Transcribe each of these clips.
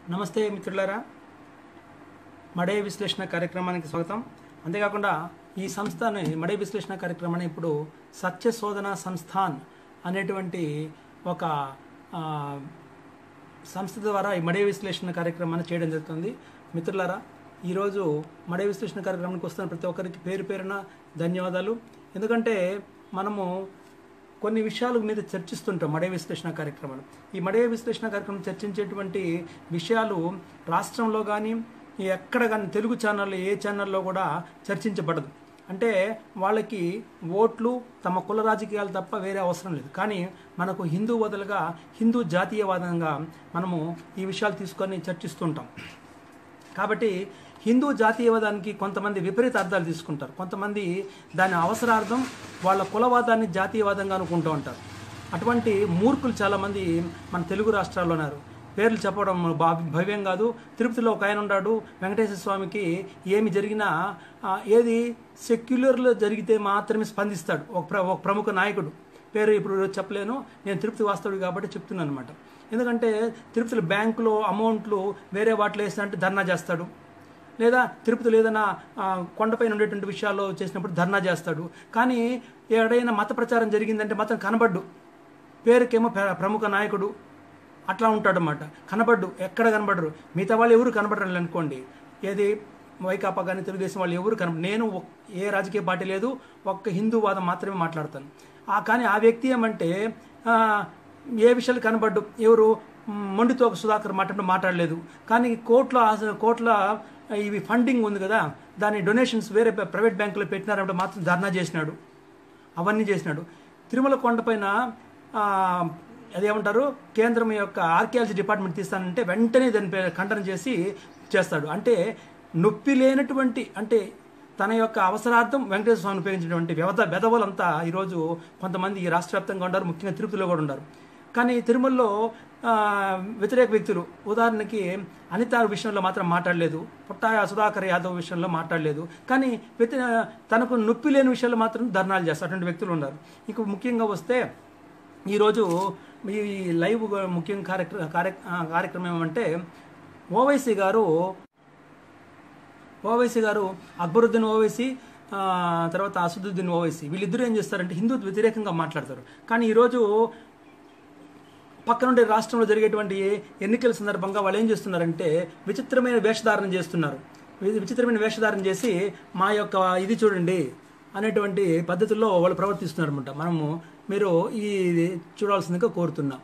నమస్తే మిత్రులారా మడే విశ్లేషణ కార్యక్రమానికి స్వాగతం అంతేకాకుండా ఈ సంస్థని మడే విశ్లేషణ కార్యక్రమాన్ని ఇప్పుడు సత్య శోధన సంస్థాన్ అనేటువంటి ఒక ఆ, సంస్థ ద్వారా ఈ మడే విశ్లేషణ కార్యక్రమాన్ని చేయడం జరుగుతుంది మిత్రులారా ఈరోజు మడే విశ్లేషణ కార్యక్రమానికి వస్తున్న ప్రతి ఒక్కరికి పేరు పేరున ధన్యవాదాలు ఎందుకంటే మనము కొన్ని విషయాల మీద చర్చిస్తుంటాం మడే విశ్లేషణ కార్యక్రమాలు ఈ మడే విశ్లేషణ కార్యక్రమం చర్చించేటువంటి విషయాలు రాష్ట్రంలో కానీ ఎక్కడ కానీ తెలుగు ఛానల్లో ఏ ఛానల్లో కూడా చర్చించబడదు అంటే వాళ్ళకి ఓట్లు తమ కుల రాజకీయాలు తప్ప వేరే అవసరం లేదు కానీ మనకు హిందూ వదలుగా హిందూ జాతీయవాదంగా మనము ఈ విషయాలు తీసుకొని చర్చిస్తుంటాం కాబట్టి హిందూ జాతీయవాదానికి కొంతమంది విపరీత అర్థాలు తీసుకుంటారు కొంతమంది దాని అవసరార్థం వాళ్ళ కులవాదాన్ని జాతీయవాదంగా అనుకుంటూ ఉంటారు అటువంటి మూర్ఖులు చాలామంది మన తెలుగు రాష్ట్రాల్లో ఉన్నారు పేర్లు చెప్పడం భా- భవ్యం కాదు తిరుపతిలో ఒక ఆయన ఉన్నాడు వెంకటేశ్వర స్వామికి ఏమి జరిగినా ఆ, ఏది సెక్యులర్లో జరిగితే మాత్రమే స్పందిస్తాడు ఒక ప్ర ఒక ప్రముఖ నాయకుడు పేరు ఇప్పుడు చెప్పలేను నేను తిరుపతి వాస్తవుడు కాబట్టి చెప్తున్నాను అనమాట ఎందుకంటే తిరుపతిలో బ్యాంకులో అమౌంట్లు వేరే వాటిలో వేసినట్టు ధర్నా చేస్తాడు లేదా తిరుపతిలో ఏదైనా ఆ, కొండపైన ఉండేటువంటి విషయాల్లో చేసినప్పుడు ధర్నా చేస్తాడు కానీ ఎక్కడైనా మత ప్రచారం జరిగిందంటే మాత్రం కనబడ్డు పేరుకేమో ప్ర- ప్రముఖ నాయకుడు అట్లా ఉంటాడనమాట కనబడ్డు ఎక్కడ కనబడరు మిగతా వాళ్ళు ఎవరు కనబడరు అనుకోండి ఏది వైకాపా కానీ తెలుగుదేశం వాళ్ళు ఎవరు కనబడ నేను ఒక్- ఏ రాజకీయ పార్టీ లేదు ఒక్క హిందూవాదం మాత్రమే మాట్లాడతాను ఆ కానీ ఆ వ్యక్తి ఏమంటే ఆ, ఏ విషయాలు కనబడ్డు ఎవరు మ్, మొండితో ఒక సుధాకర్ మాట్లాడి మాట్లాడలేదు కానీ కోట్ల ఆశ- కోట్ల ఇవి ఫండింగ్ ఉంది కదా దాని డొనేషన్స్ వేరే ప్ర- ప్రైవేట్ బ్యాంకులో పెట్టినారంటే మాత్రం ధర్నా చేసినాడు అవన్నీ చేసినాడు తిరుమల కొండపైన ఆ, అదేమంటారు కేంద్రం యొక్క ఆర్కియాలజీ డిపార్ట్మెంట్ తీస్తానంటే వెంటనే దాని పై ఖండన చేసి చేస్తాడు అంటే నొప్పి లేనటువంటి అంటే తన యొక్క అవసరార్థం వెంకటేశ్వర స్వామిని ఉపయోగించినటువంటి వ్యవధ బెదవలంతా ఈరోజు కొంతమంది ఈ రాష్ట్ర వ్యాప్తంగా ఉన్నారు ముఖ్యంగా తిరుపతిలో కూడా ఉన్నారు కానీ తిరుమలలో ఆ, వ్యతిరేక వ్యక్తులు ఉదాహరణకి అనిత విషయంలో మాత్రం మాట్లాడలేదు పుట్టాయ సుధాకర్ యాదవ్ విషయంలో మాట్లాడలేదు కానీ వ్యతి తనకు నొప్పి లేని విషయాల్లో మాత్రం ధర్నాలు చేస్తారు అటువంటి వ్యక్తులు ఉన్నారు ఇక ముఖ్యంగా వస్తే ఈరోజు ఈ లైవ్ ముఖ్యం కార్యక్రమ కార్య- ఆ, కార్యక్రమం ఏమంటే ఓవైసీ గారు ఓవైసీ గారు అక్బరుద్దీన్ ఓవైసీ ఆ, తర్వాత అసదుద్దీన్ ఓవైసీ వీళ్ళిద్దరూ ఏం చేస్తారంటే హిందూ వ్యతిరేకంగా మాట్లాడతారు కానీ ఈరోజు పక్కనుండే రాష్ట్రంలో జరిగేటువంటి ఎన్నికల సందర్భంగా వాళ్ళు ఏం చేస్తున్నారంటే విచిత్రమైన వేషధారణ చేస్తున్నారు వి- విచిత్రమైన వేషధారణ చేసి మా యొక్క ఇది చూడండి అనేటువంటి పద్ధతుల్లో వాళ్ళు ప్రవర్తిస్తున్నారు అనమాట మనము మీరు ఈ చూడాల్సిందిగా కోరుతున్నాం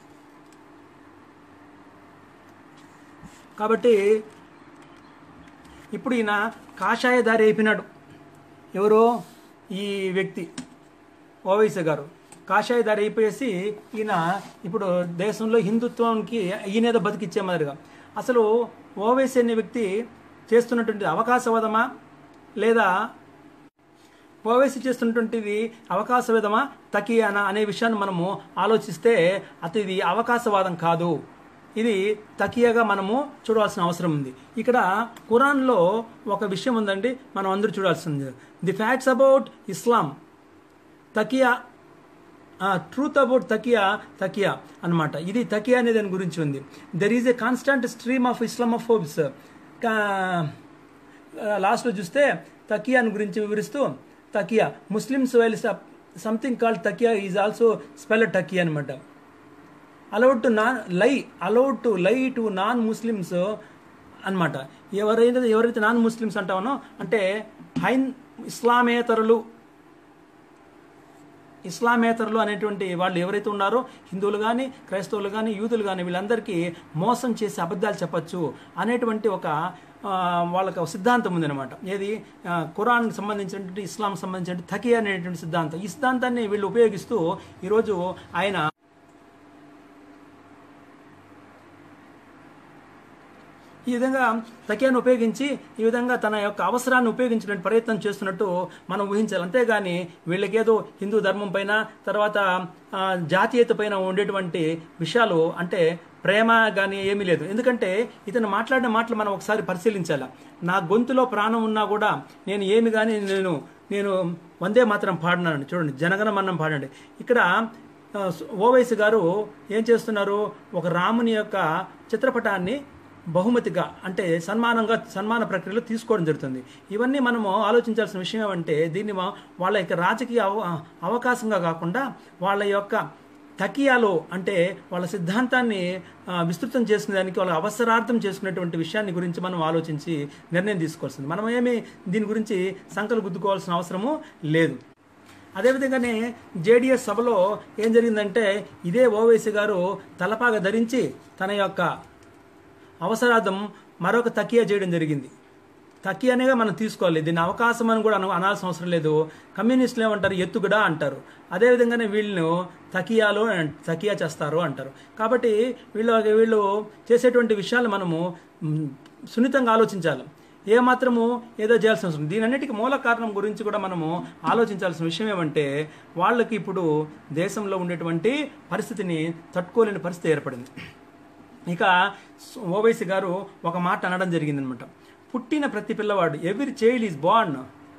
కాబట్టి ఇప్పుడు ఈయన కాషాయదారి అయిపోయినాడు ఎవరో ఈ వ్యక్తి ఓవైసీ గారు కాషాయదారి అయిపోయేసి ఈయన ఇప్పుడు దేశంలో హిందుత్వానికి ఈయనేదో బతికిచ్చే మాదిరిగా అసలు ఓవైసీ అనే వ్యక్తి చేస్తున్నటువంటి అవకాశవాదమా లేదా ఓవైసీ చేస్తున్నటువంటిది అవకాశవాదమా తకియానా అనే విషయాన్ని మనము ఆలోచిస్తే అతను ఇది అవకాశవాదం కాదు ఇది తకియాగా మనము చూడాల్సిన అవసరం ఉంది ఇక్కడ ఖురాన్లో ఒక విషయం ఉందండి మనం అందరూ చూడాల్సింది ది ఫ్యాక్ట్స్ అబౌట్ ఇస్లాం తకియా ట్రూత్ అబౌట్ తకియా తకియా అన్నమాట ఇది తకియా అనే దాని గురించి ఉంది there is a constant stream of Islamophobes లాస్ట్లో చూస్తే తకియాని గురించి వివరిస్తూ తకియా ముస్లిమ్స్ వైల్ సంథింగ్ కాల్డ్ తకియా ఈజ్ ఆల్సో స్పెల్ టకియా అనమాట allowed to non lie allowed to lie to non Muslims అన్నమాట ఎవరైతే ఎవరైతే నాన్ ముస్లిమ్స్ అంటామనో అంటే హైన్ ఇస్లామేతరులు ఇస్లామేతరులు అనేటువంటి వాళ్ళు ఎవరైతే ఉన్నారో హిందువులు కానీ క్రైస్తవులు కానీ యూదులు కానీ వీళ్ళందరికీ మోసం చేసి అబద్ధాలు చెప్పచ్చు అనేటువంటి ఒక ఆ, వాళ్ళకి ఒక సిద్ధాంతం ఉందన్నమాట ఏది ఆ, ఖురాన్కి సంబంధించినటువంటి ఇస్లాం సంబంధించినటువంటి తకియా అనేటువంటి సిద్ధాంతం ఈ సిద్ధాంతాన్ని వీళ్ళు ఉపయోగిస్తూ ఈరోజు ఆయన ఈ విధంగా తకియాను ఉపయోగించి ఈ విధంగా తన యొక్క అవసరాన్ని ఉపయోగించడానికి ప్రయత్నం చేస్తున్నట్టు మనం ఊహించాలి అంతేగాని వీళ్ళకేదో హిందూ ధర్మం పైన తర్వాత ఆ, జాతీయత పైన ఉండేటువంటి విషయాలు అంటే ప్రేమ కానీ ఏమీ లేదు ఎందుకంటే ఇతను మాట్లాడిన మాటలు మనం ఒకసారి పరిశీలించాలి నా గొంతులో ప్రాణం ఉన్నా కూడా నేను ఏమి కానీ నేను నేను వందే మాత్రం పాడినాను చూడండి జనగణమన్నం పాడండి ఇక్కడ ఆ, ఓవైసీ గారు ఏం చేస్తున్నారు ఒక రాముని యొక్క చిత్రపటాన్ని బహుమతిగా అంటే సన్మానంగా సన్మాన ప్రక్రియలో తీసుకోవడం జరుగుతుంది ఇవన్నీ మనము ఆలోచించాల్సిన విషయం ఏమంటే దీన్ని మా- వాళ్ళ యొక్క రాజకీయ అవ అవకాశంగా కాకుండా వాళ్ళ యొక్క తకియాలో అంటే వాళ్ళ సిద్ధాంతాన్ని ఆ, విస్తృతం చేసుకునేదానికి వాళ్ళ అవసరార్థం చేసుకునేటువంటి విషయాన్ని గురించి మనం ఆలోచించి నిర్ణయం తీసుకోవాల్సింది మనం ఏమి దీని గురించి సంకలు గుద్దుకోవాల్సిన అవసరము లేదు అదేవిధంగానే జేడిఎస్ సభలో ఏం జరిగిందంటే ఇదే ఓవైసీ గారు తలపాగ ధరించి తన యొక్క అవసరార్థం మరొక తకియా చేయడం జరిగింది తకియానేగా మనం తీసుకోవాలి దీన్ని అవకాశం అని కూడా అన- అనాల్సిన అవసరం లేదు కమ్యూనిస్టులు ఏమంటారు ఎత్తుగడ అంటారు అదేవిధంగానే వీళ్ళను తకియాలో తకియా చేస్తారు అంటారు కాబట్టి వీళ్ళు వీళ్ళు చేసేటువంటి విషయాలు మనము మ్, సున్నితంగా ఆలోచించాలి ఏ మాత్రము ఏదో చేయాల్సిన అవసరం దీని అన్నిటికీ మూల కారణం గురించి కూడా మనము ఆలోచించాల్సిన విషయం ఏమంటే వాళ్ళకి ఇప్పుడు దేశంలో ఉండేటువంటి పరిస్థితిని తట్టుకోలేని పరిస్థితి ఏర్పడింది ఇక ఓవైసీ గారు ఒక మాట అనడం జరిగిందనమాట పుట్టిన ప్రతి పిల్లవాడు every child is born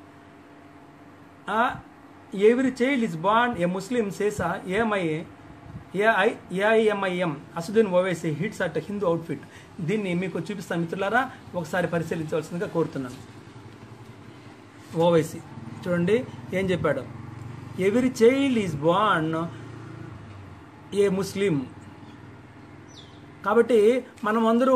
every child is born a Muslim సేసా ఏమై AI AIMIM Asaduddin Owaisi hits at Hindu outfit దీన్ని మీకు చూపిస్తాను మిత్రులారా ఒకసారి పరిశీలించవలసిందిగా కోరుతున్నాను ఓవైసీ చూడండి ఏం చెప్పాడు every child is born a Muslim కాబట్టి మనం అందరూ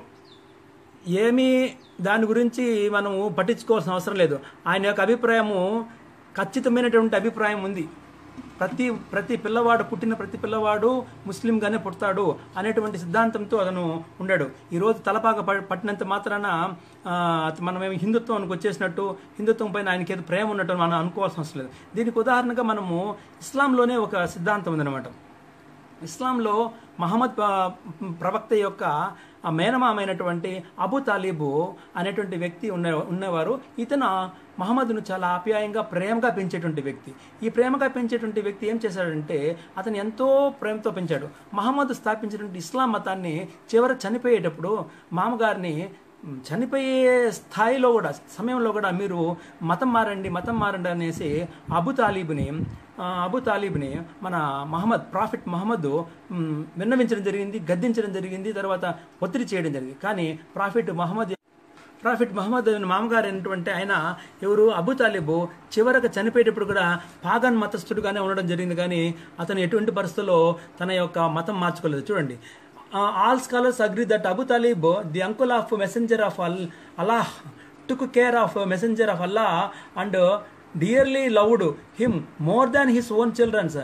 ఏమీ దాని గురించి మనము పట్టించుకోవాల్సిన అవసరం లేదు ఆయన యొక్క అభిప్రాయము ఖచ్చితమైనటువంటి అభిప్రాయం ఉంది ప్రతి ప్రతి పిల్లవాడు పుట్టిన ప్రతి పిల్లవాడు ముస్లింగానే పుడతాడు అనేటువంటి సిద్ధాంతంతో అతను ఉండాడు ఈరోజు తలపాక ప- పట్టినంత మాత్రాన ఆ, అత- మనమేమి హిందుత్వానికి వచ్చేసినట్టు హిందుత్వం పైన ఆయనకి ఏదో ప్రేమ ఉన్నట్టు మనం అనుకోవాల్సిన అవసరం లేదు దీనికి ఉదాహరణగా మనము ఇస్లాంలోనే ఒక సిద్ధాంతం ఉందన్నమాట ఇస్లాంలో మహమ్మద్ ప- ప్రవక్త యొక్క ఆ మేనమామైనటువంటి అబు తాలిబు అనేటువంటి వ్యక్తి ఉన్న ఉన్నవారు ఇతను మహమ్మద్ను చాలా ఆప్యాయంగా ప్రేమగా పెంచేటువంటి వ్యక్తి ఈ ప్రేమగా పెంచేటువంటి వ్యక్తి ఏం చేశాడంటే అతను ఎంతో ప్రేమతో పెంచాడు మహమ్మద్ స్థాపించినటువంటి ఇస్లాం మతాన్ని చివర చనిపోయేటప్పుడు మామగారిని మ్, చనిపోయే స్థాయిలో కూడా సమయంలో కూడా మీరు మతం మారండి మతం మారండి అనేసి అబు తాలీబుని ఆ, అబు తాలీబ్ని మన మహమ్మద్ ప్రాఫిట్ మహమ్మద్ మ్, విన్నవించడం జరిగింది గద్దించడం జరిగింది తర్వాత ఒత్తిడి చేయడం జరిగింది కానీ ప్రాఫిట్ మహమ్మద్ ప్రాఫిట్ మహమ్మద్ అనే మామగారు అయినటువంటి ఆయన ఎవరు అబు తాలిబు చివరకు చనిపోయేటప్పుడు కూడా పాగన్ మతస్థుడుగానే ఉండడం జరిగింది కానీ అతను ఎటువంటి పరిస్థితుల్లో తన యొక్క మతం మార్చుకోలేదు చూడండి all scholars agree that Abu Talib the uncle of messenger of al Allah took care of messenger of Allah and dearly loved him more than his own childrens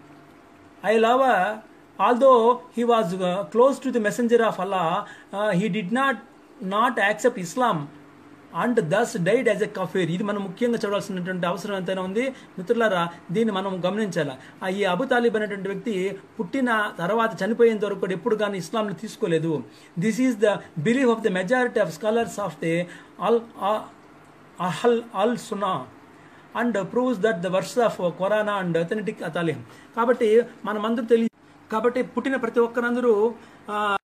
I love her. Although he was uh, close to the messenger of Allah, uh, he did not not accept Islam and thus died as a కఫీర్ ఇది మనం ముఖ్యంగా చూడాల్సినటువంటి అవసరం ఎంతైనా ఉంది మిత్రులారా దీన్ని మనం గమనించాలి ఆ ఈ అబు తాలిబ్ అనేటువంటి వ్యక్తి పుట్టిన తర్వాత చనిపోయేంత వరకు కూడా ఎప్పుడు కానీ ఇస్లాంని తీసుకోలేదు this is the belief of the majority of scholars of the al Ahl al Sunna and proves that the verse of Quran and authentic అతాలిహం కాబట్టి మనమందరూ తెలియ కాబట్టి పుట్టిన ప్రతి ఒక్కరందరూ ఆ,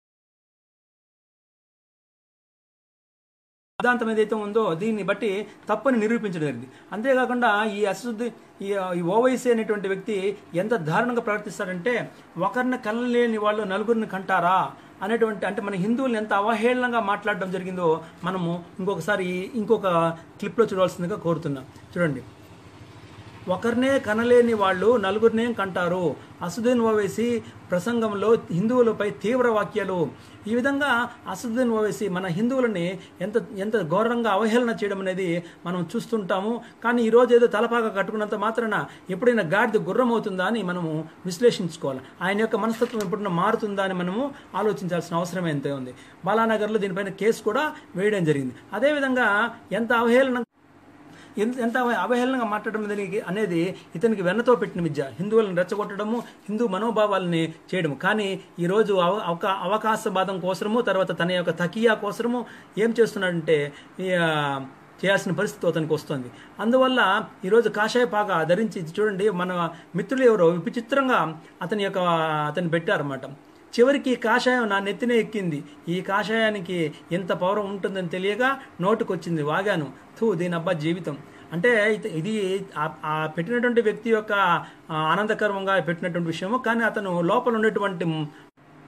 సిద్ధాంతం ఏదైతే ఉందో దీన్ని బట్టి తప్పని నిరూపించడం జరిగింది అంతేకాకుండా ఈ అశుద్ధి ఈ ఈ ఓవైసీ అనేటువంటి వ్యక్తి ఎంత దారుణంగా ప్రవర్తిస్తాడంటే ఒకరిని కనలేని వాళ్ళు నలుగురిని కంటారా అనేటువంటి అంటే మన హిందువులు ఎంత అవహేళనంగా మాట్లాడడం జరిగిందో మనము ఇంకొకసారి ఇంకొక క్లిప్లో చూడాల్సిందిగా కోరుతున్నాం చూడండి ఒకరినే కనలేని వాళ్ళు నలుగురినే కంటారు అసుద్దీన్ ఓవైసీ ప్రసంగంలో హిందువులపై తీవ్ర వాక్యాలు ఈ విధంగా అసుద్దీన్ ఓవైసీ మన హిందువులని ఎంత ఎంత ఘోరంగా అవహేళన చేయడం అనేది మనం చూస్తుంటాము కానీ ఈ రోజు ఏదో తలపాగా కట్టుకున్నంత మాత్రాన ఎప్పుడైనా గాడిద గుర్రం అవుతుందా అని మనము విశ్లేషించుకోవాలి ఆయన యొక్క మనస్తత్వం ఎప్పుడైనా మారుతుందా అని మనము ఆలోచించాల్సిన అవసరం ఎంతే ఉంది బాలానగర్లో దీనిపైన కేసు కూడా వేయడం జరిగింది అదేవిధంగా ఎంత అవహేళన ఎంత ఎంత అవహేళనగా మాట్లాడడం దీనికి అనేది ఇతనికి వెన్నతో పెట్టిన విద్య హిందువులను రెచ్చగొట్టడము హిందూ మనోభావాలని చేయడము కానీ ఈరోజు అవ అవకా అవకాశవాదం కోసము తర్వాత తన యొక్క తకియా కోసము ఏం చేస్తున్నాడంటే ఈ, ఆ, చేయాల్సిన పరిస్థితి అతనికి వస్తుంది అందువల్ల ఈరోజు కాషాయ పాక ధరించి చూడండి మన మిత్రులు ఎవరో విచిత్రంగా అతని యొక్క అతన్ని పెట్టారన్నమాట చివరికి ఈ కాషాయం నా నెత్తినే ఎక్కింది ఈ కాషాయానికి ఎంత పౌరం ఉంటుందని తెలియక నోటుకొచ్చింది వాగాను థూ దీని అబ్బా జీవితం అంటే ఇత- ఇది ఆ- ఆ పెట్టినటువంటి వ్యక్తి యొక్క ఆ, ఆనందకరంగా పెట్టినటువంటి విషయము కానీ అతను లోపల ఉండేటువంటి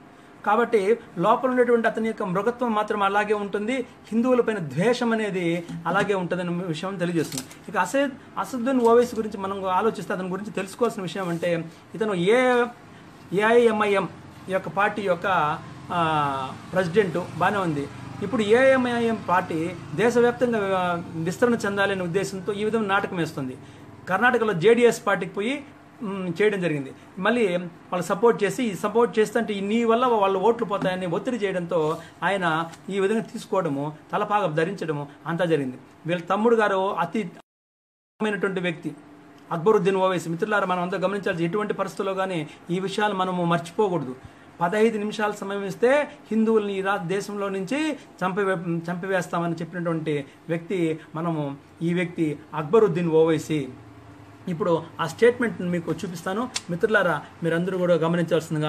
కాబట్టి లోపల ఉన్నటువంటి అతని యొక్క మృగత్వం మాత్రం అలాగే ఉంటుంది హిందువులపైన ద్వేషం అనేది అలాగే ఉంటుందనే విషయం తెలియజేస్తుంది ఇక అసద్ అసదుద్దీన్ ఓవైసీ గురించి మనం ఆలోచిస్తే అతని గురించి తెలుసుకోవాల్సిన విషయం అంటే ఇతను ఏ ఏఐఎంఐఎం యొక్క పార్టీ యొక్క ఆ, ప్రెసిడెంట్ బాగానే ఉంది ఇప్పుడు ఏఎంఐఎం పార్టీ దేశవ్యాప్తంగా ఆ, విస్తరణ చెందాలనే ఉద్దేశంతో ఈ విధంగా నాటకం వేస్తుంది కర్ణాటకలో జేడీఎస్ పార్టీకి పోయి మ్, చేయడం జరిగింది మళ్ళీ వాళ్ళు సపోర్ట్ చేసి ఈ సపోర్ట్ చేస్తుంటే ఈ నీ వల్ల వాళ్ళ ఓట్లు పోతాయని ఒత్తిడి చేయడంతో ఆయన ఈ విధంగా తీసుకోవడము తలపాగ ధరించడము అంతా జరిగింది వీళ్ళ తమ్ముడు గారు అతి మైనటువంటి వ్యక్తి అక్బరుద్దీన్ ఓవైసీ మిత్రులారా మనం అంతా గమనించాల్సి ఎటువంటి పరిస్థితుల్లో కానీ ఈ విషయాలు మనము మర్చిపోకూడదు పదహైదు నిమిషాల సమయం ఇస్తే హిందువుల్ని ఈ రా దేశంలో నుంచి చంపివే చంపివేస్తామని చెప్పినటువంటి వ్యక్తి మనము ఈ వ్యక్తి అక్బరుద్దీన్ ఓవైసీ ఇప్పుడు ఆ స్టేట్మెంట్ మీకు చూపిస్తాను మిత్రులారా మీరందరూ కూడా గమనించాల్సిందిగా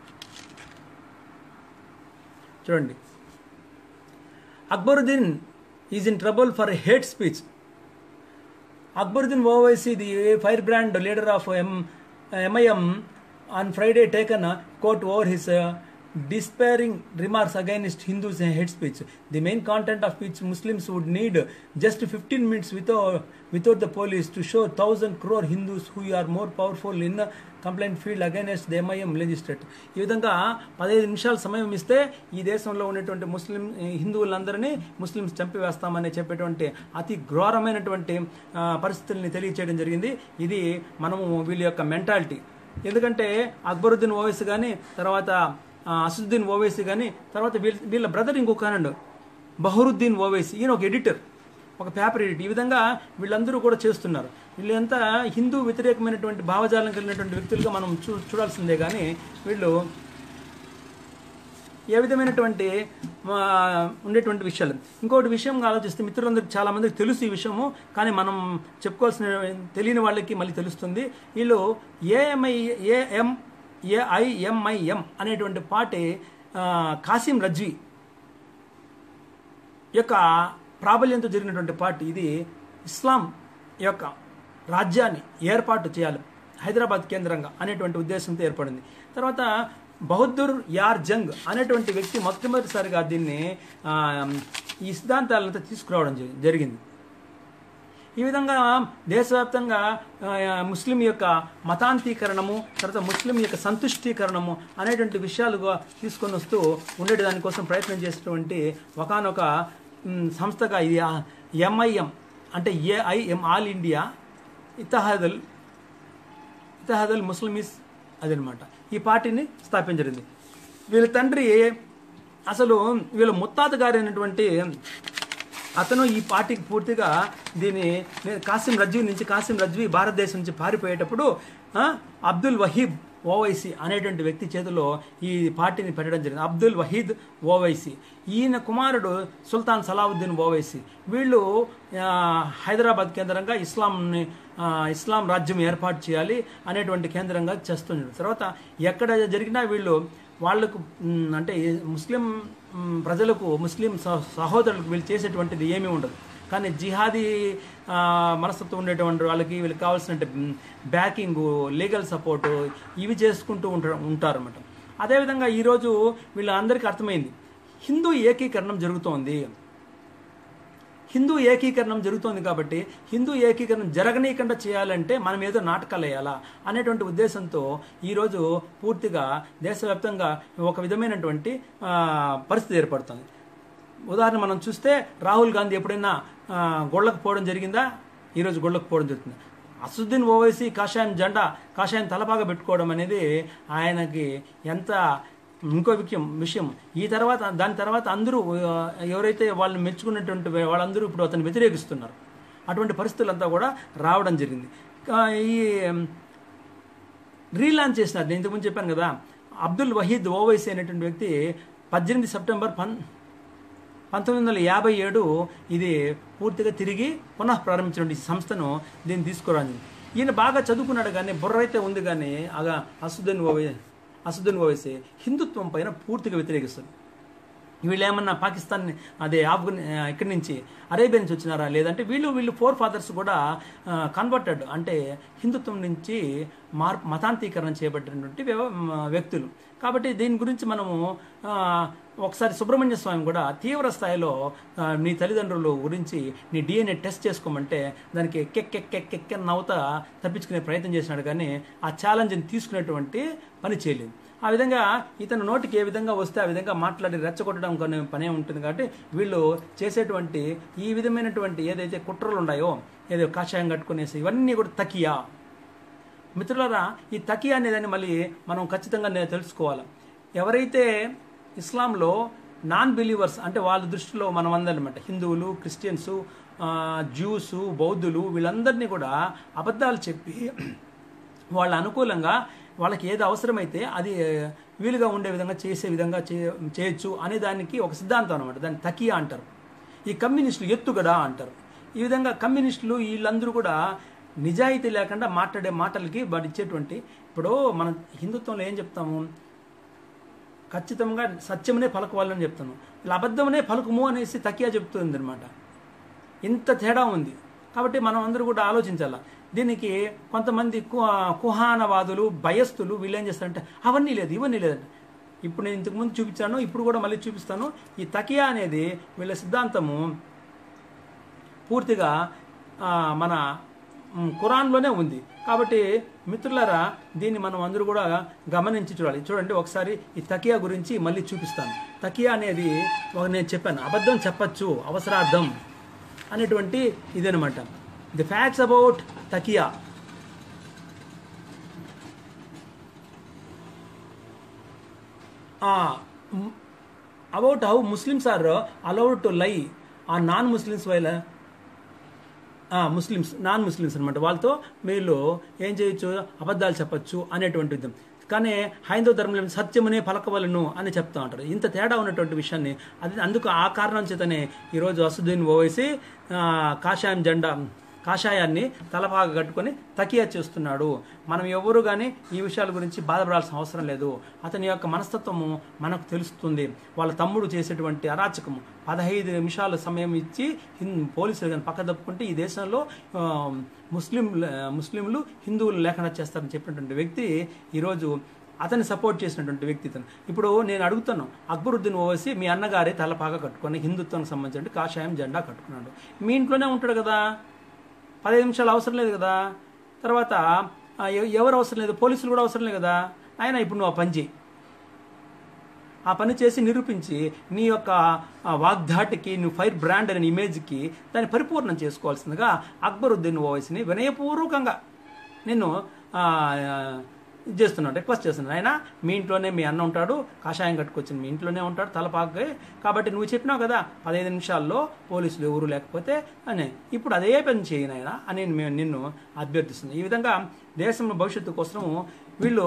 చూడండి Akbaruddin is in trouble for hate speech Akbaruddin Owaisi, the firebrand leader of M, MIM, on Friday taken a court over his uh, despairing remarks against Hindus and hate speech. The main content of which Muslims would need just 15 minutes without, without the police to show 1000 crore Hindus who are more powerful in the complaint filed against the MIM legislator ఈ విధంగా పదహైదు నిమిషాల సమయం ఇస్తే ఈ దేశంలో ఉన్నటువంటి ముస్లిం హిందువులందరినీ Muslims చంపివేస్తామని చెప్పేటువంటి అతి ఘోరమైనటువంటి ఆ, పరిస్థితుల్ని తెలియచేయడం జరిగింది ఇది మనము వీళ్ళ యొక్క మెంటాలిటీ ఎందుకంటే అక్బరుద్దీన్ ఓవైసీ కానీ తర్వాత ఆ, అసదుద్దీన్ ఓవైసీ కానీ తర్వాత వీళ్ళ వీళ్ళ బ్రదర్ ఇంకొక అనండు బహరుద్దీన్ ఓవైసీ ఈయన ఒక ఎడిటర్ ఒక పేపర్ ఎడిట్ ఈ విధంగా వీళ్ళందరూ కూడా చేస్తున్నారు వీళ్ళంతా హిందూ వ్యతిరేకమైనటువంటి భావజాలం కలిగినటువంటి వ్యక్తులుగా మనం చూ చూడాల్సిందే కానీ వీళ్ళు ఏ విధమైనటువంటి ఆ, ఉండేటువంటి విషయాలు ఇంకోటి విషయం ఆలోచిస్తే మిత్రులందరికీ చాలా మందికి తెలుసు ఈ విషయము కానీ మనం చెప్పుకోవాల్సిన తెలియని వాళ్ళకి మళ్ళీ తెలుస్తుంది వీళ్ళు ఏఎంఐ ఏఎం ఏఐఎంఐఎం అనేటువంటి పార్టీ ఆ, కాసిం రజ్వీ యొక్క ప్రాబల్యంతో జరిగినటువంటి పార్టీ ఇది ఇస్లాం యొక్క రాజ్యాన్ని ఏర్పాటు చేయాలి హైదరాబాద్ కేంద్రంగా అనేటువంటి ఉద్దేశంతో ఏర్పడింది తర్వాత బహదూర్ యార్ జంగ్ అనేటువంటి వ్యక్తి మొట్టమొదటిసారిగా దీన్ని ఆ, ఈ సిద్ధాంతాలంతా తీసుకురావడం జరి- జరిగింది ఈ విధంగా దేశవ్యాప్తంగా ఆ, ముస్లిం యొక్క మతాంతీకరణము తర్వాత ముస్లిం యొక్క సంతుష్టీకరణము అనేటువంటి విషయాలుగా తీసుకొని వస్తూ ఉండేటి దానికోసం ప్రయత్నం చేసినటువంటి ఒకనొక సంస్థగా ఇది ఎంఐఎం అంటే AIM all India Ittehadul Ittehadul Muslimeen అదనమాట ఈ పార్టీని స్థాపించడింది వీళ్ళ తండ్రి అసలు వీళ్ళ ముత్తాత గారైనటువంటి అతను ఈ పార్టీకి పూర్తిగా దీని నేను కాసిం రజ్వీ నుంచి కాసిం రజ్వీ భారతదేశం నుంచి పారిపోయేటప్పుడు ఆ, అబ్దుల్ వహీబ్ ఓవైసీ అనేటువంటి వ్యక్తి చేతిలో ఈ పార్టీని పెట్టడం జరిగింది అబ్దుల్ వహీద్ ఓవైసీ ఈయన కుమారుడు సుల్తాన్ సలావుద్దీన్ ఓవైసీ వీళ్ళు ఆ, హైదరాబాద్ కేంద్రంగా ఇస్లాంని ఆ, ఇస్లాం రాజ్యం ఏర్పాటు చేయాలి అనేటువంటి కేంద్రంగా చేస్తున్నారు తర్వాత ఎక్కడ జరిగినా వీళ్ళు వాళ్ళకు మ్, అంటే ఈ ముస్లిం మ్, ప్రజలకు ముస్లిం సహ- సహోదరులకు వీళ్ళు చేసేటువంటిది ఏమీ ఉండదు కానీ జిహాదీ ఆ, మనస్తత్వం ఉండేటువంటి వాళ్ళకి వీళ్ళకి కావాల్సిన బ్యాకింగ్ లీగల్ సపోర్టు ఇవి చేసుకుంటూ ఉంటారు ఉంటారు అనమాట అదేవిధంగా ఈరోజు వీళ్ళందరికీ అర్థమైంది హిందూ ఏకీకరణం జరుగుతోంది హిందూ ఏకీకరణం జరుగుతోంది కాబట్టి హిందూ ఏకీకరణం జరగనీయకుండా చేయాలంటే మనం ఏదో నాటకాలు వేయాలా అనేటువంటి ఉద్దేశంతో ఈరోజు పూర్తిగా దేశవ్యాప్తంగా ఒక విధమైనటువంటి ఆ, పరిస్థితి ఏర్పడుతుంది ఉదాహరణ మనం చూస్తే రాహుల్ గాంధీ ఎప్పుడైనా ఆ, గొళ్ళకు పోవడం జరిగిందా ఈరోజు గొళ్ళకు పోవడం జరుగుతుంది అసుద్దీన్ ఓవైసీ కాషాయం జెండా కాషాయం తలపాగా పెట్టుకోవడం అనేది ఆయనకి ఎంత ఇంకో విషయం విషయం ఈ తర్వాత దాని తర్వాత అందరూ ఆ, ఎవరైతే వాళ్ళని మెచ్చుకున్నటువంటి వాళ్ళందరూ ఇప్పుడు అతను వ్యతిరేకిస్తున్నారు అటువంటి పరిస్థితులంతా కూడా రావడం జరిగింది ఆ, ఈ రీలాంచ్ చేసినారు నేను ఇంతకుముందు చెప్పాను కదా అబ్దుల్ వహీద్ ఓవైసీ అనేటువంటి వ్యక్తి పద్దెనిమిది సెప్టెంబర్ పన్ పంతొమ్మిది వందల యాభై ఏడు ఇది పూర్తిగా తిరిగి పునః ప్రారంభించిన ఈ సంస్థను దీన్ని తీసుకురాని ఈయన బాగా చదువుకున్నాడు కానీ బుర్ర అయితే ఉంది కానీ అగా అసుద్దీన్ ఓవై అసుద్దీన్ ఓవైసీ హిందుత్వం పైన పూర్తిగా వ్యతిరేకిస్తుంది వీళ్ళు ఏమన్నా పాకిస్తాన్ అదే ఆఫ్ఘన్ ఇక్కడి నుంచి అరేబియా నుంచి వచ్చినారా లేదంటే వీళ్ళు వీళ్ళు ఫోర్ ఫాదర్స్ కూడా కన్వర్టెడ్ అంటే హిందుత్వం నుంచి మార్పు మతాంతీకరణ చేయబడినటువంటి వ్యవ- మ- వ్యక్తులు కాబట్టి దీని గురించి మనము ఆ, ఒకసారి సుబ్రహ్మణ్య స్వామి కూడా తీవ్ర స్థాయిలో ఆ, నీ తల్లిదండ్రులు గురించి నీ డిఎన్ఏ టెస్ట్ చేసుకోమంటే దానికి కెక్కెక్కెక్కెక్కె నవ్వుతా తప్పించుకునే ప్రయత్నం చేసినాడు కానీ ఆ ఛాలెంజ్ని తీసుకునేటువంటి పని చేయలేదు ఆ విధంగా ఇతను నోటికి ఏ విధంగా వస్తే ఆ విధంగా మాట్లాడి రెచ్చగొట్టడం కొన్ని పనే ఉంటుంది కాబట్టి వీళ్ళు చేసేటువంటి ఈ విధమైనటువంటి ఏదైతే కుట్రలు ఉన్నాయో ఏదో కాషాయం కట్టుకునేసి ఇవన్నీ కూడా తకియా మిత్రులారా ఈ తకియా అనేదాన్ని మళ్ళీ మనం ఖచ్చితంగా నే- తెలుసుకోవాలి ఎవరైతే ఇస్లాంలో నాన్ బిలీవర్స్ అంటే వాళ్ళ దృష్టిలో మనం అందరనమాట హిందువులు క్రిస్టియన్స్ జ్యూస్ బౌద్ధులు వీళ్ళందరినీ కూడా అబద్ధాలు చెప్పి వాళ్ళ అనుకూలంగా వాళ్ళకి ఏది అవసరమైతే అది వీలుగా ఉండే విధంగా చేసే విధంగా చే- చేయొచ్చు అనే దానికి ఒక సిద్ధాంతం అనమాట దాన్ని తకియా అంటారు ఈ కమ్యూనిస్టులు ఎత్తుగడా అంటారు ఈ విధంగా కమ్యూనిస్టులు వీళ్ళందరూ కూడా నిజాయితీ లేకుండా మాట్లాడే మాటలకి వాడు ఇచ్చేటువంటి ఇప్పుడు మన హిందుత్వంలో ఏం చెప్తాము ఖచ్చితంగా సత్యమునే పలకవాలని చెప్తాను ఇలా అబద్ధమునే పలుకుము అనేసి తకియా చెప్తుంది అనమాట ఇంత తేడా ఉంది కాబట్టి మనం అందరూ కూడా ఆలోచించాల దీనికి కొంతమంది కు- కుహానవాదులు భయస్థులు వీళ్ళు ఏం చేస్తారంటే అవన్నీ లేదు ఇవన్నీ లేదంటే ఇప్పుడు నేను ఇంతకుముందు చూపించాను ఇప్పుడు కూడా మళ్ళీ చూపిస్తాను ఈ తకియా అనేది వీళ్ళ సిద్ధాంతము పూర్తిగా ఆ, మన మ్, ఖురాన్లోనే ఉంది కాబట్టి మిత్రులారా దీన్ని మనం అందరూ కూడా గమనించి చూడాలి చూడండి ఒకసారి ఈ తకియా గురించి మళ్ళీ చూపిస్తాను తకియా అనేది ఒక నేను చెప్పాను అబద్ధం చెప్పచ్చు అవసరార్థం అనేటువంటి ఇదనమాట ది ఫ్యాక్ట్స్ అబౌట్ తకియా about how Muslims are allowed to lie uh non Muslims while Muslims non Muslims అనమాట వాళ్ళతో వీళ్ళు ఏం చేయొచ్చు అబద్ధాలు చెప్పొచ్చు అనేటువంటి విధం కానీ హైందవ ధర్మంలో సత్యమునే పలకవలను అని చెప్తా ఉంటారు ఇంత తేడా ఉన్నటువంటి విషయాన్ని అది అందుకు ఆ కారణం చేతనే ఈరోజు అసుద్దీన్ ఓవైసీ ఆ, కాషాయం జెండా కాషాయాన్ని తలపాగా కట్టుకొని తకియా చేస్తున్నాడు మనం ఎవరు కానీ ఈ విషయాల గురించి బాధపడాల్సిన అవసరం లేదు అతని యొక్క మనస్తత్వము మనకు తెలుస్తుంది వాళ్ళ తమ్ముడు చేసేటువంటి అరాచకము పదహైదు నిమిషాల సమయం ఇచ్చి హిం పోలీసులు కానీ పక్క తప్పుకుంటే ఈ దేశంలో ఆ, ముస్లిం ముస్లింలు హిందువులు లేకుండా చేస్తారని చెప్పినటువంటి వ్యక్తి ఈరోజు అతన్ని సపోర్ట్ చేసినటువంటి వ్యక్తి ఇతను ఇప్పుడు నేను అడుగుతాను అక్బరుద్దీన్ ఓవైసీ మీ అన్నగారే తలపాగా కట్టుకొని హిందుత్వానికి సంబంధించిన కాషాయం జెండా కట్టుకున్నాడు మీ ఇంట్లోనే ఉంటాడు కదా పదిహేను నిమిషాలు అవసరం లేదు కదా తర్వాత ఆ, ఎవ- ఎవరు అవసరం లేదు పోలీసులు కూడా అవసరం లేదు కదా ఆయన ఇప్పుడు నువ్వు ఆ పని చేయి ఆ పని చేసి నిరూపించి నీ యొక్క ఆ, వాగ్ధాటికి నువ్వు ఫైర్ బ్రాండ్ అనే ఇమేజ్కి దాన్ని పరిపూర్ణం చేసుకోవాల్సిందిగా అక్బరుద్దీన్ ఓవైసీని వినయపూర్వకంగా నిన్ను ఆ, ఆ, ఇది చేస్తున్నాడు రిక్వెస్ట్ చేస్తున్నాడు ఆయన మీ ఇంట్లోనే మీ అన్న ఉంటాడు కాషాయం కట్టుకొచ్చిన మీ ఇంట్లోనే ఉంటాడు తలపాకే కాబట్టి నువ్వు చెప్పినావు కదా పదహైదు నిమిషాల్లో పోలీసులు ఎవరు లేకపోతే అని ఇప్పుడు అదే పని చేయను ఆయన అని మేము నిన్ను అభ్యర్థిస్తున్నాను ఈ విధంగా దేశంలో భవిష్యత్తు కోసం వీళ్ళు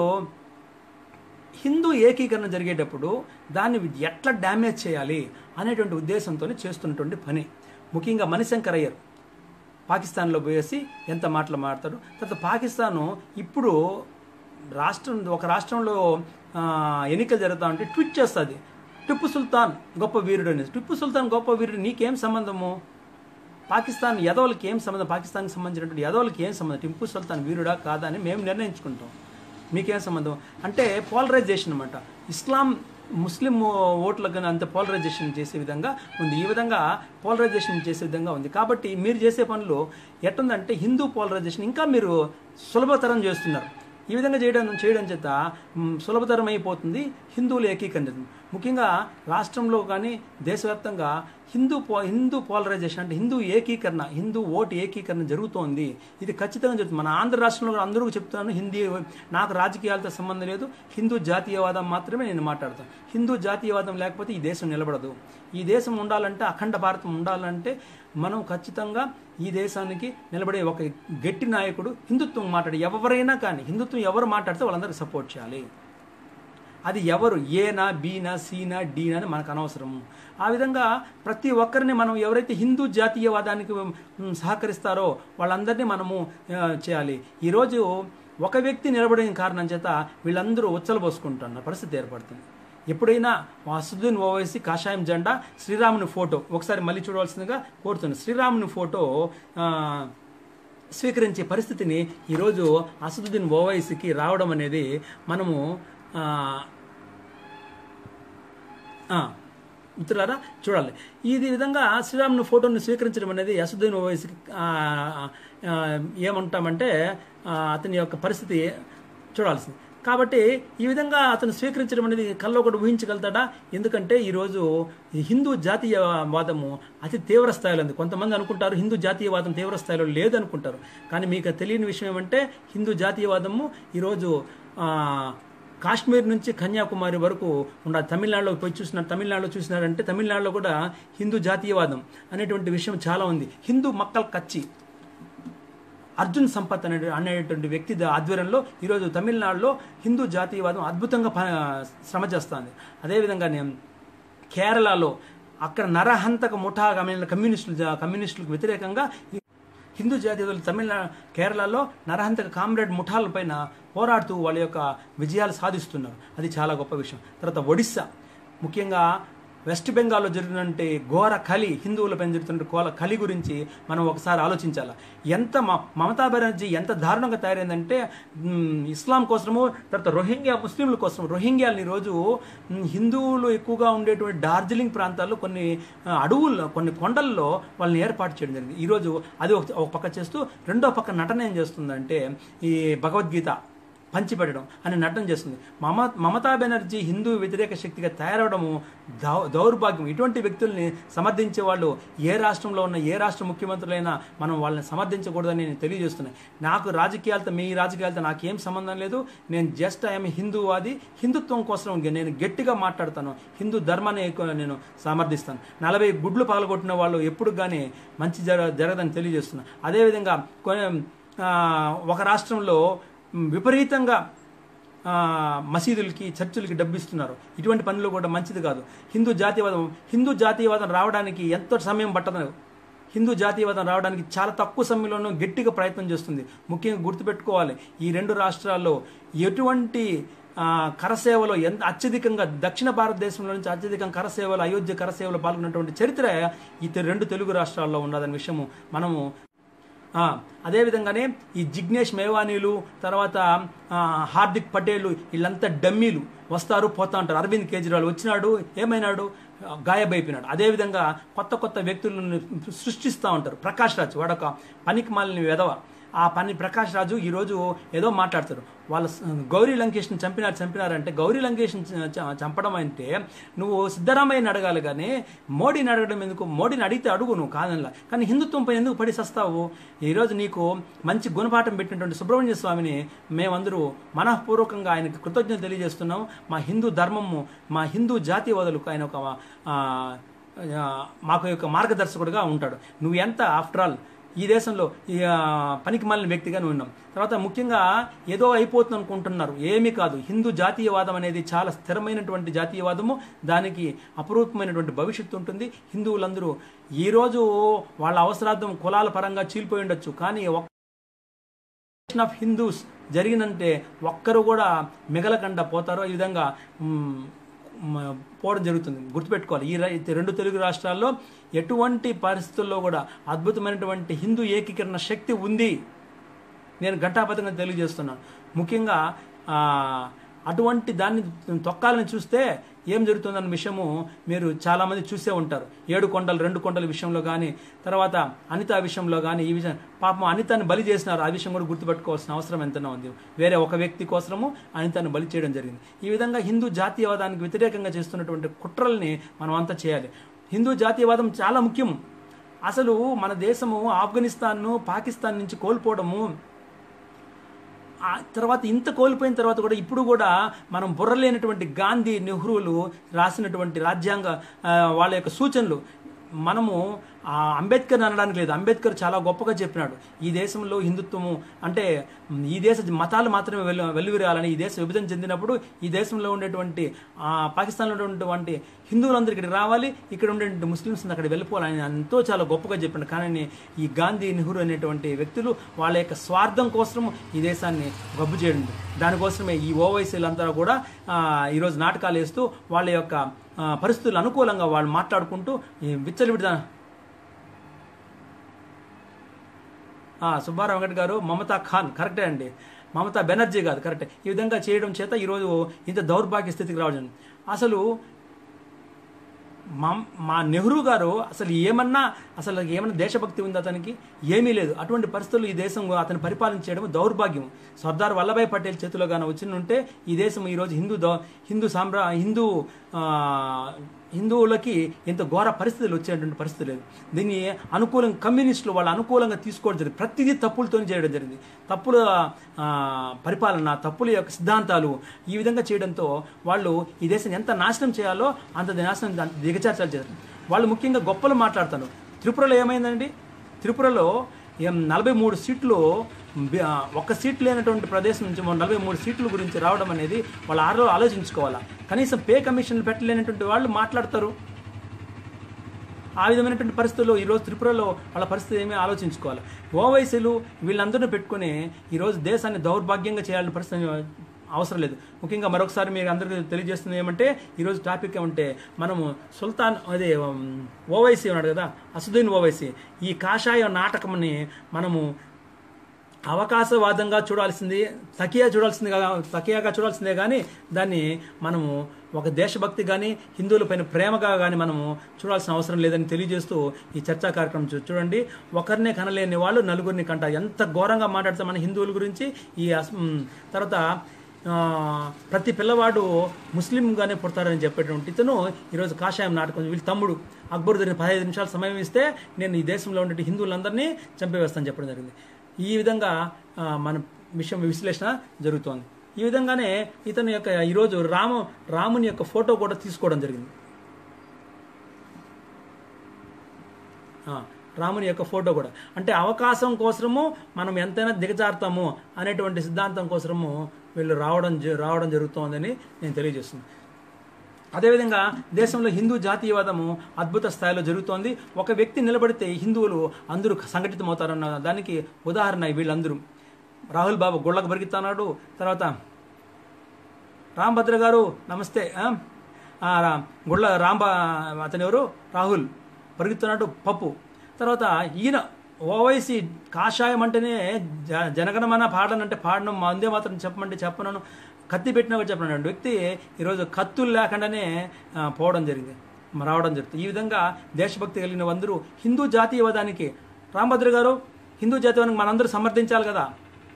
హిందూ ఏకీకరణ జరిగేటప్పుడు దాన్ని ఎట్లా డ్యామేజ్ చేయాలి అనేటువంటి ఉద్దేశంతో చేస్తున్నటువంటి పని ముఖ్యంగా మణిశంకర్ అయ్యర్ పాకిస్తాన్లో పోయేసి ఎంత మాటలు మాడతాడు తర్వాత పాకిస్తాను ఇప్పుడు రాష్ట్రం ఒక రాష్ట్రంలో ఆ, ఎన్నికలు జరుగుతా ఉంటే ట్వీట్ చేస్తుంది టిప్పు సుల్తాన్ గొప్ప వీరుడు అనేది టిప్పు సుల్తాన్ గొప్ప వీరుడు నీకేం సంబంధము పాకిస్తాన్ యదవులకి ఏం సంబంధం పాకిస్తాన్కి సంబంధించినటువంటి యదవులకి ఏం సంబంధం టిప్పు సుల్తాన్ వీరుడా కాదా అని మేము నిర్ణయించుకుంటాం మీకేం సంబంధం అంటే పోలరైజేషన్ అనమాట ఇస్లాం ముస్లిం ఓట్లకు అంత పోలరైజేషన్ చేసే విధంగా ఉంది ఈ విధంగా పోలరైజేషన్ చేసే విధంగా ఉంది కాబట్టి మీరు చేసే పనులు ఎట్టుందంటే హిందూ పోలరైజేషన్ ఇంకా మీరు సులభతరం చేస్తున్నారు ఈ విధంగా చేయడం చేయడం చేత మ్, సులభతరం అయిపోతుంది హిందువుల ఏకీకరణ ముఖ్యంగా రాష్ట్రంలో కానీ దేశవ్యాప్తంగా హిందూ పో హిందూ పోలరైజేషన్ అంటే హిందూ ఏకీకరణ హిందూ ఓటు ఏకీకరణ జరుగుతోంది ఇది ఖచ్చితంగా జరుగుతుంది మన ఆంధ్ర రాష్ట్రంలో కూడా అందరూ చెప్తున్నాను హిందీ నాకు రాజకీయాలతో సంబంధం లేదు హిందూ జాతీయవాదం మాత్రమే నేను మాట్లాడతాను హిందూ జాతీయవాదం లేకపోతే ఈ దేశం నిలబడదు ఈ దేశం ఉండాలంటే అఖండ భారతం ఉండాలంటే మనం ఖచ్చితంగా ఈ దేశానికి నిలబడే ఒక గట్టి నాయకుడు హిందుత్వం మాట్లాడి ఎవరైనా కానీ హిందుత్వం ఎవరు మాట్లాడితే వాళ్ళందరికీ సపోర్ట్ చేయాలి అది ఎవరు ఏనా బీనా సీనా డీనా అని మనకు అనవసరము ఆ విధంగా ప్రతి ఒక్కరిని మనం ఎవరైతే హిందూ జాతీయవాదానికి మ్, సహకరిస్తారో వాళ్ళందరినీ మనము ఆ, చేయాలి ఈరోజు ఒక వ్యక్తి నిలబడిన కారణం చేత వీళ్ళందరూ ఉచ్చలు పోసుకుంటున్న పరిస్థితి ఏర్పడుతుంది ఎప్పుడైనా అసదుద్దీన్ ఓవైసీ కాషాయం జెండా శ్రీరాముని ఫోటో ఒకసారి మళ్ళీ చూడవలసిందిగా కోరుతున్నాను శ్రీరాముని ఫోటో ఆ, స్వీకరించే పరిస్థితిని ఈరోజు అసదుద్దీన్ ఓవైసీకి రావడం అనేది మనము ఆ, ఆ, మిత్రులారా చూడాలి ఇది విధంగా శ్రీరాముని ఫోటోని స్వీకరించడం అనేది అసదుద్దీన్ ఓవైసీకి ఆ, ఆ, ఏమంటామంటే ఆ, అతని యొక్క పరిస్థితి చూడాల్సింది కాబట్టి ఈ విధంగా అతను స్వీకరించడం అనేది కల్లో కూడా ఊహించగలుగుతాడా ఎందుకంటే ఈరోజు ఈ హిందూ జాతీయవాదము అతి తీవ్ర స్థాయిలో ఉంది కొంతమంది అనుకుంటారు హిందూ జాతీయవాదం తీవ్ర స్థాయిలో లేదనుకుంటారు కానీ మీకు తెలియని విషయం ఏమంటే హిందూ జాతీయవాదము ఈరోజు ఆ, కాశ్మీర్ నుంచి కన్యాకుమారి వరకు ఉన్న తమిళనాడులో పోయి చూసిన తమిళనాడులో చూసినారంటే తమిళనాడులో కూడా హిందూ జాతీయవాదం అనేటువంటి విషయం చాలా ఉంది హిందూ మక్కల్ కచ్చి అర్జున్ సంపత్ అనే అనేటువంటి వ్యక్తి ద- ఆధ్వర్యంలో ఈరోజు తమిళనాడులో హిందూ జాతీయవాదం అద్భుతంగా ప- శ్రమ చేస్తుంది అదేవిధంగా నేను కేరళలో అక్కడ నరహంతక ముఠా కమ్యూని- కమ్యూనిస్టులు జా- కమ్యూనిస్టులకు వ్యతిరేకంగా ఈ హిందూ జాతీయులు తమిళనాడు కేరళలో నరహంతక కామ్రేడ్ ముఠాల పైన పోరాడుతూ వాళ్ళ యొక్క విజయాలు సాధిస్తున్నారు అది చాలా గొప్ప విషయం తర్వాత ఒడిస్సా ముఖ్యంగా వెస్ట్ బెంగాల్లో జరిగినటువంటి ఘోర కలి హిందువులపైన జరుగుతున్న కోల కలి గురించి మనం ఒకసారి ఆలోచించాలి ఎంత మ- మమతా బెనర్జీ ఎంత దారుణంగా తయారైందంటే మ్, ఇస్లాం కోసము తర్వాత రోహింగ్యా ముస్లింల కోసం రోహింగ్యాలని ఈరోజు మ్, హిందువులు ఎక్కువగా ఉండేటువంటి డార్జిలింగ్ ప్రాంతాల్లో కొన్ని ఆ, అడవుల్లో కొన్ని కొండల్లో వాళ్ళని ఏర్పాటు చేయడం జరిగింది ఈరోజు అది ఒక ఒక పక్క చేస్తూ రెండో పక్క నటన ఏం చేస్తుందంటే ఈ భగవద్గీత పంచిపెట్టడం అని నటన చేస్తుంది మమ మమతా బెనర్జీ హిందూ వ్యతిరేక శక్తిగా తయారవడము దౌ దౌర్భాగ్యం ఇటువంటి వ్యక్తుల్ని సమర్థించే వాళ్ళు ఏ రాష్ట్రంలో ఉన్న ఏ రాష్ట్ర ముఖ్యమంత్రులైనా మనం వాళ్ళని సమర్థించకూడదని నేను తెలియజేస్తున్నాను నాకు రాజకీయాలతో మీ రాజకీయాలతో నాకేం సంబంధం లేదు నేను జస్ట్ ఐఎమ్ హిందూవాది హిందుత్వం కోసం నేను గట్టిగా మాట్లాడతాను హిందూ ధర్మాన్ని ఎక్కువ నేను సమర్థిస్తాను నలభై గుడ్లు పగలగొట్టిన వాళ్ళు ఎప్పుడు కానీ మంచి జర జరగదని తెలియజేస్తున్నాను అదేవిధంగా కొన్ని ఆ, ఒక రాష్ట్రంలో మ్, విపరీతంగా ఆ, మసీదులకి చర్చిలకి డబ్బిస్తున్నారు ఇటువంటి పనులు కూడా మంచిది కాదు హిందూ జాతీయవాదం హిందూ జాతీయవాదం రావడానికి ఎంతో సమయం పట్టదు హిందూ జాతీయవాదం రావడానికి చాలా తక్కువ సమయంలోనూ గట్టిగా ప్రయత్నం చేస్తుంది ముఖ్యంగా గుర్తుపెట్టుకోవాలి ఈ రెండు రాష్ట్రాల్లో ఎటువంటి ఆ, కరసేవలో ఎంత అత్యధికంగా దక్షిణ భారతదేశంలో నుంచి అత్యధికంగా కరసేవలు అయోధ్య కరసేవలో పాల్గొన్నటువంటి చరిత్ర ఈ తె- రెండు తెలుగు రాష్ట్రాల్లో ఉన్నదనే విషయము మనము ఆ, అదేవిధంగానే ఈ జిగ్నేష్ మేవానీలు తర్వాత ఆ, హార్దిక్ పటేల్ వీళ్ళంతా డమ్మీలు వస్తారు పోతా ఉంటారు అరవింద్ కేజ్రీవాల్ వచ్చినాడు ఏమైనాడు ఆ, గాయబైపోయినాడు అదేవిధంగా కొత్త కొత్త వ్యక్తులను సృష్టిస్తూ ఉంటారు ప్రకాష్ రాజ్ వాడొక పనికి మాలిన వెధవ ఆ పని ప్రకాష్ రాజు ఈరోజు ఏదో మాట్లాడతారు వాళ్ళ స- గౌరీ లంకేష్ని చంపినారు చంపినారంటే గౌరీ లంకేష్ని చ- చ- చంపడం అంటే నువ్వు సిద్ధరామయ్యని అడగాలి కానీ మోడీని అడగడం ఎందుకు మోడీని అడిగితే అడుగు నువ్వు కాదనలా కానీ హిందుత్వంపై ఎందుకు పడి సస్తావు ఈరోజు నీకు మంచి గుణపాఠం పెట్టినటువంటి సుబ్రహ్మణ్య స్వామిని మేమందరూ మనఃపూర్వకంగా ఆయనకు కృతజ్ఞత తెలియజేస్తున్నాం మా హిందూ ధర్మము మా హిందూ జాతీయవాదులకు ఆయన ఒక ఆ, ఆ, మాకు యొక్క మార్గదర్శకుడుగా ఉంటాడు నువ్వు ఎంత ఆఫ్టర్ ఆల్ ఈ దేశంలో ఈ ఆ, పనికి మాలిన వ్యక్తిగా నువ్వు ఉన్నాం తర్వాత ముఖ్యంగా ఏదో అయిపోతుంది అనుకుంటున్నారు ఏమీ కాదు హిందూ జాతీయవాదం అనేది చాలా స్థిరమైనటువంటి జాతీయవాదము దానికి అపురూపమైనటువంటి భవిష్యత్తు ఉంటుంది హిందువులందరూ ఈరోజు వాళ్ళ అవసరార్థం కులాల పరంగా చీలిపోయి ఉండొచ్చు కానీ ఒక్క ఆఫ్ హిందూస్ జరిగినంటే ఒక్కరు కూడా మిగలకుండా పోతారో ఈ విధంగా మ్, మ- పోవడం జరుగుతుంది గుర్తుపెట్టుకోవాలి ఈ ర- ఈ రెండు తెలుగు రాష్ట్రాల్లో ఎటువంటి పరిస్థితుల్లో కూడా అద్భుతమైనటువంటి హిందూ ఏకీకరణ శక్తి ఉంది నేను ఘంటాపథంగా తెలియజేస్తున్నాను ముఖ్యంగా ఆ, అటువంటి దాన్ని తొక్కాలని చూస్తే ఏం జరుగుతుందన్న విషయము మీరు చాలామంది చూసే ఉంటారు ఏడు కొండలు రెండు కొండల విషయంలో కానీ తర్వాత అనిత విషయంలో కానీ ఈ విషయం పాపం అనితని బలి చేసినారు ఆ విషయం కూడా గుర్తుపెట్టుకోవాల్సిన అవసరం ఎంతైనా ఉంది వేరే ఒక వ్యక్తి కోసము అనితని బలి చేయడం జరిగింది ఈ విధంగా హిందూ జాతీయవాదానికి వ్యతిరేకంగా చేస్తున్నటువంటి కుట్రల్ని మనం అంతా చేయాలి హిందూ జాతీయవాదం చాలా ముఖ్యం అసలు మన దేశము ఆఫ్ఘనిస్తాన్ను పాకిస్తాన్ నుంచి కోల్పోవడము ఆ తర్వాత ఇంత కోల్పోయిన తర్వాత కూడా ఇప్పుడు కూడా మనం బుర్రలేనటువంటి గాంధీ నెహ్రూలు రాసినటువంటి రాజ్యాంగ ఆ, వాళ్ళ యొక్క సూచనలు మనము ఆ అంబేద్కర్ అనడానికి లేదు అంబేద్కర్ చాలా గొప్పగా చెప్పినాడు ఈ దేశంలో హిందుత్వము అంటే మ్, ఈ దేశ మతాలు మాత్రమే వెలు వెలువరాలని ఈ దేశం విభజన చెందినప్పుడు ఈ దేశంలో ఉండేటువంటి ఆ, పాకిస్తాన్లో ఉండేటువంటి హిందువులందరూ ఇక్కడికి రావాలి ఇక్కడ ఉండేటువంటి ముస్లిమ్స్ అక్కడ వెళ్ళిపోవాలని ఎంతో చాలా గొప్పగా చెప్పాడు కానీ ఈ గాంధీ నెహ్రూ అనేటువంటి వ్యక్తులు వాళ్ళ యొక్క స్వార్థం కోసం ఈ దేశాన్ని గబ్బు చేయడం దానికోసమే ఈ ఓవైసీలంతా కూడా ఆ, ఈరోజు నాటకాలు వేస్తూ వాళ్ళ యొక్క ఆ, పరిస్థితులు అనుకూలంగా వాళ్ళు మాట్లాడుకుంటూ ఈ విచ్చలవిడిద ఆ, సుబ్బారావు వెంకట్ గారు మమతా ఖాన్ కరెక్టే అండి మమతా బెనర్జీ కాదు కరెక్టే ఈ విధంగా చేయడం చేత ఈరోజు ఇంత దౌర్భాగ్య స్థితికి రావడం అసలు మా మా నెహ్రూ గారు అసలు ఏమన్నా అసలు ఏమన్నా దేశభక్తి ఉంది అతనికి ఏమీ లేదు అటువంటి పరిస్థితుల్లో ఈ దేశం అతను పరిపాలించడం దౌర్భాగ్యం సర్దార్ వల్లభాయ్ పటేల్ చేతిలో కానీ వచ్చి ఉంటే ఈ దేశం ఈరోజు హిందూ దౌ హిందూ సామ్రా హిందూ ఆ, హిందువులకి ఇంత ఘోర పరిస్థితులు వచ్చేటువంటి పరిస్థితి లేదు దీన్ని అనుకూలంగా కమ్యూనిస్టులు వాళ్ళు అనుకూలంగా తీసుకోవడం జరిగింది ప్రతిదీ తప్పులతో చేయడం జరిగింది తప్పుల ఆ, పరిపాలన తప్పుల యొక్క సిద్ధాంతాలు ఈ విధంగా చేయడంతో వాళ్ళు ఈ దేశాన్ని ఎంత నాశనం చేయాలో అంత నాశనం అంత దిగచార్చాలు చేస్తారు వాళ్ళు ముఖ్యంగా గొప్పలు మాట్లాడతారు త్రిపురలో ఏమైందండి త్రిపురలో ఏం నలభై మూడు సీట్లు బి- ఆ, ఒక్క సీట్ లేనటువంటి ప్రదేశం నుంచి మన నలభై మూడు సీట్ల గురించి రావడం అనేది వాళ్ళు ఆరో ఆలోచించుకోవాలా కనీసం పే కమిషన్లు పెట్టలేనటువంటి వాళ్ళు మాట్లాడతారు ఆ విధమైనటువంటి పరిస్థితుల్లో ఈరోజు త్రిపురలో వాళ్ళ పరిస్థితి ఏమీ ఆలోచించుకోవాలి ఓవైసీలు వీళ్ళందరినీ పెట్టుకుని ఈరోజు దేశాన్ని దౌర్భాగ్యంగా చేయాలని పరిస్థితి అవసరం లేదు ముఖ్యంగా మరొకసారి మీకు అందరికీ తెలియజేస్తుంది ఏమంటే ఈరోజు టాపిక్ ఏమంటే మనము సుల్తాన్ అదే ఉమ్, ఓవైసీ ఉన్నాడు కదా అసుద్దీన్ ఓవైసీ ఈ కాషాయ నాటకంని మనము అవకాశవాదంగా చూడాల్సింది తకియా చూడాల్సింది కా- తకియాగా చూడాల్సిందే కానీ దాన్ని మనము ఒక దేశభక్తి కానీ హిందువులపైన ప్రేమగా కానీ మనము చూడాల్సిన అవసరం లేదని తెలియజేస్తూ ఈ చర్చా కార్యక్రమం చూ- చూడండి ఒకరినే కనలేని వాళ్ళు నలుగురిని కంట ఎంత ఘోరంగా మాట్లాడతాం మన హిందువుల గురించి ఈ అస్- మ్, తర్వాత ఆ, ప్రతి పిల్లవాడు ముస్లింగానే పుడతారని చెప్పేటువంటి ఇతను ఈరోజు కాషాయం నాటకం వీళ్ళ తమ్ముడు అక్బర్ దగ్గర పదహైదు నిమిషాలు సమయం ఇస్తే నేను ఈ దేశంలో ఉండే హిందువులందరినీ చంపేవేస్తాను చెప్పడం జరిగింది ఈ విధంగా ఆ, మన విషయం విశ్లేషణ జరుగుతోంది ఈ విధంగానే ఇతని యొక్క ఈరోజు రాము రాముని యొక్క ఫోటో కూడా తీసుకోవడం జరిగింది ఆ, రాముని యొక్క ఫోటో కూడా అంటే అవకాశం కోసము మనం ఎంతైనా దిగజారుతాము అనేటువంటి సిద్ధాంతం కోసము వీళ్ళు రావడం జ- రావడం జరుగుతోందని నేను తెలియజేస్తున్నాను అదేవిధంగా దేశంలో హిందూ జాతీయవాదము అద్భుత స్థాయిలో జరుగుతోంది ఒక వ్యక్తి నిలబడితే హిందువులు అందరూ సంఘటితమవుతారన్న దానికి ఉదాహరణ వీళ్ళందరూ రాహుల్ బాబు గుళ్ళకు పరిగెత్తున్నాడు తర్వాత రాంభద్ర గారు నమస్తే ఆ? ఆ, రా- గుళ్ళ రాంబా అతను ఎవరు రాహుల్ పరిగెత్తున్నాడు పప్పు తర్వాత ఈయన ఓవైసీ కాషాయం అంటేనే జ- జనగణమన పాడనంటే పాడడం అందే మాత్రం చెప్పమంటే చెప్పనను కత్తి పెట్టినా కూడా చెప్పను వ్యక్తి ఈరోజు కత్తులు లేకుండానే ఆ, పోవడం జరిగింది రావడం జరుగుతుంది ఈ విధంగా దేశభక్తి కలిగిన అందరూ హిందూ జాతీయవాదానికి రాంభద్ర గారు హిందూ జాతీయవాదానికి మనందరూ సమర్థించాలి కదా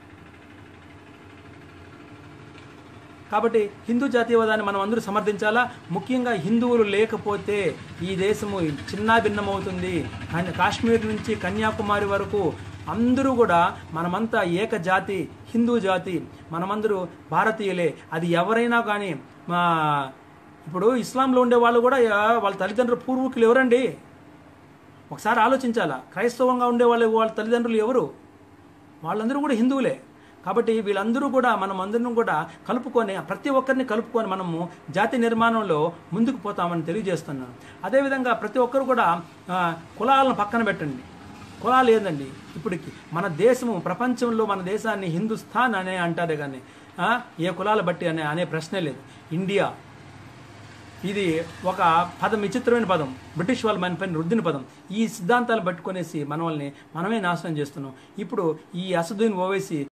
కాబట్టి హిందూ జాతీయవాదాన్ని మనం అందరూ సమర్థించాలా ముఖ్యంగా హిందువులు లేకపోతే ఈ దేశము చిన్నాభిన్నమవుతుంది కానీ కాశ్మీర్ నుంచి కన్యాకుమారి వరకు అందరూ కూడా మనమంతా ఏక జాతి హిందూ జాతి మనమందరూ భారతీయులే అది ఎవరైనా కానీ మా ఇప్పుడు ఇస్లాంలో ఉండే వాళ్ళు కూడా ఆ, వాళ్ళ తల్లిదండ్రులు పూర్వీకులు ఎవరండి ఒకసారి ఆలోచించాలా క్రైస్తవంగా ఉండే వాళ్ళు వాళ్ళ తల్లిదండ్రులు ఎవరు వాళ్ళందరూ కూడా హిందువులే కాబట్టి వీళ్ళందరూ కూడా మనం అందరం కూడా కలుపుకొని ప్రతి ఒక్కరిని కలుపుకొని మనము జాతి నిర్మాణంలో ముందుకు పోతామని తెలియజేస్తున్నాను అదేవిధంగా ప్రతి ఒక్కరు కూడా ఆ, కులాలను పక్కన పెట్టండి కులాలు ఏందండి ఇప్పటికి మన దేశము ప్రపంచంలో మన దేశాన్ని హిందుస్థాన్ అనే అంటారే కానీ ఆ, ఏ కులాల బట్టి అనే అనే ప్రశ్నే లేదు ఇండియా ఇది ఒక పదం విచిత్రమైన పదం బ్రిటిష్ వాళ్ళు మన పైన రుద్దిన పదం ఈ సిద్ధాంతాలు పట్టుకొనేసి మన వాళ్ళని మనమే నాశనం చేస్తున్నాం ఇప్పుడు ఈ అసదుద్దీన్ ఓవైసీ